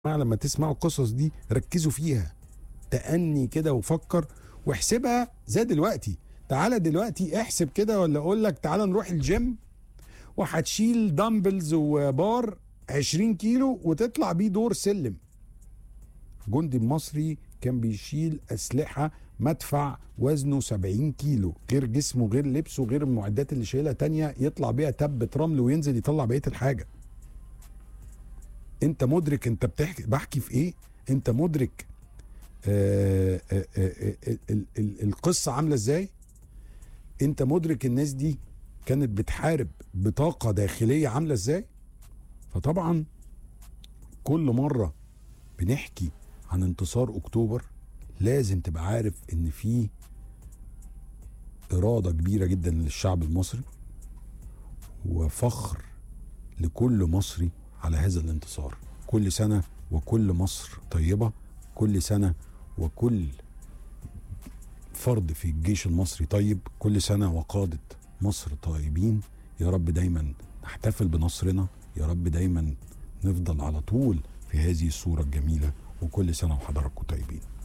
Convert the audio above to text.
جماعه لما تسمعوا القصص دي ركزوا فيها تأني كده وفكر واحسبها زي دلوقتي تعالى دلوقتي احسب كده ولا اقول لك تعالى نروح الجيم وهتشيل دامبلز وبار 20 كيلو وتطلع بيه دور سلم جندي مصري كان بيشيل اسلحه مدفع وزنه 70 كيلو غير جسمه غير لبسه غير المعدات اللي شايلها تانية يطلع بيها تبة رمل وينزل يطلع بقيه الحاجه انت مدرك انت بتحكي بحكي في ايه انت مدرك آه آه آه آه ال- ال- القصه عامله ازاي انت مدرك الناس دي كانت بتحارب بطاقه داخليه عامله ازاي فطبعا كل مره بنحكي عن انتصار اكتوبر لازم تبقى عارف ان في اراده كبيره جدا للشعب المصري وفخر لكل مصري على هذا الانتصار كل سنه وكل مصر طيبه كل سنه وكل فرد في الجيش المصري طيب كل سنه وقاده مصر طيبين يا رب دايما نحتفل بنصرنا يا رب دايما نفضل على طول في هذه الصوره الجميله وكل سنه وحضراتكم طيبين